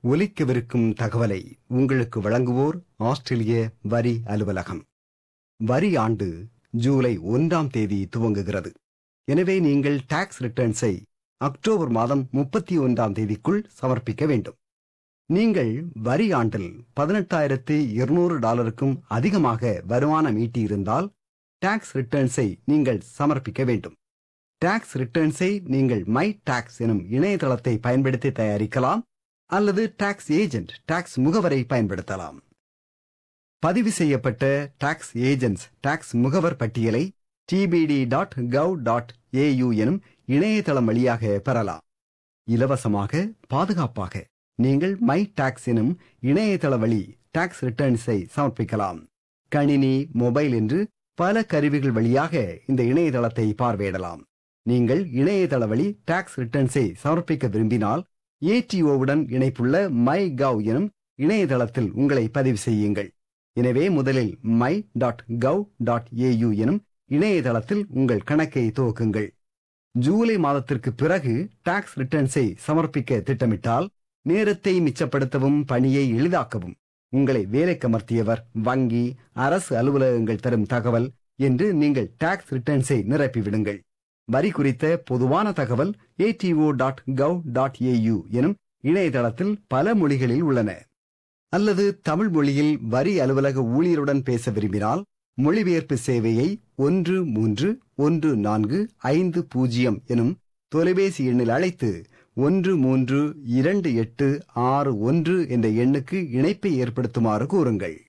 ஒலிக்கவிருக்கும் தகவலை உங்களுக்கு வழங்குவோர் ஆஸ்திரேலிய வரி அலுவலகம் வரி ஆண்டு ஜூலை ஒன்றாம் தேதி துவங்குகிறது எனவே நீங்கள் டாக்ஸ் ரிட்டர்ன்ஸை அக்டோபர் மாதம் முப்பத்தி ஒன்றாம் தேதிக்குள் சமர்ப்பிக்க வேண்டும் நீங்கள் வரி ஆண்டில் பதினெட்டாயிரத்து இருநூறு டாலருக்கும் அதிகமாக வருமானம் ஈட்டியிருந்தால் டாக்ஸ் ரிட்டர்ன்ஸை நீங்கள் சமர்ப்பிக்க வேண்டும் டாக்ஸ் ரிட்டர்ன்ஸை நீங்கள் மை டாக்ஸ் எனும் இணையதளத்தை பயன்படுத்தி தயாரிக்கலாம் அல்லது டாக்ஸ் ஏஜென்ட் டாக்ஸ் முகவரை பயன்படுத்தலாம் பதிவு செய்யப்பட்ட டாக்ஸ் ஏஜென்ட்ஸ் டாக்ஸ் முகவர் பட்டியலை TPB dot gov dot AU எனும் இணையதளம் வழியாக பெறலாம் இலவசமாக பாதுகாப்பாக நீங்கள் மை டாக்ஸ் எனும் இணையதள வழி டாக்ஸ் ரிட்டர்ன்ஸை சமர்ப்பிக்கலாம் கணினி மொபைல் என்று பல கருவிகள் வழியாக இந்த இணையதளத்தை பார்வையிடலாம் நீங்கள் இணையதள வழி டாக்ஸ் ரிட்டர்ன்ஸை சமர்ப்பிக்க விரும்பினால் ஏடிஓவுடன் இணைப்புள்ள மை கவ் எனும் இணையதளத்தில் உங்களை பதிவு செய்யுங்கள் எனவே முதலில் my dot gov dot AU எனும் இணையதளத்தில் உங்கள் கணக்கை துவக்குங்கள் ஜூலை மாதத்திற்கு பிறகு டாக்ஸ் ரிட்டர்ன்ஸை சமர்ப்பிக்க திட்டமிட்டால் நேரத்தை மிச்சப்படுத்தவும் பணியை எளிதாக்கவும் உங்களை வேலைக்கமர்த்தியவர் வங்கி அரசு அலுவலகங்கள் தரும் தகவல் என்று நீங்கள் டாக்ஸ் ரிட்டர்ன்ஸை நிரப்பிவிடுங்கள் வரி குறித்த பொதுவான தகவல் ATO dot gov dot AU எனும் இணையதளத்தில் பல மொழிகளில் உள்ளன அல்லது தமிழ் மொழியில் வரி அலுவலக ஊழியருடன் பேச விரும்பினால் மொழிபெயர்ப்பு சேவையை ஒன்று மூன்று ஒன்று நான்கு ஐந்து பூஜ்ஜியம் எனும் தொலைபேசி எண்ணில் அழைத்து ஒன்று மூன்று இரண்டு எட்டு ஆறு ஒன்று என்ற எண்ணுக்கு இணைப்பை ஏற்படுத்துமாறு கூறுங்கள்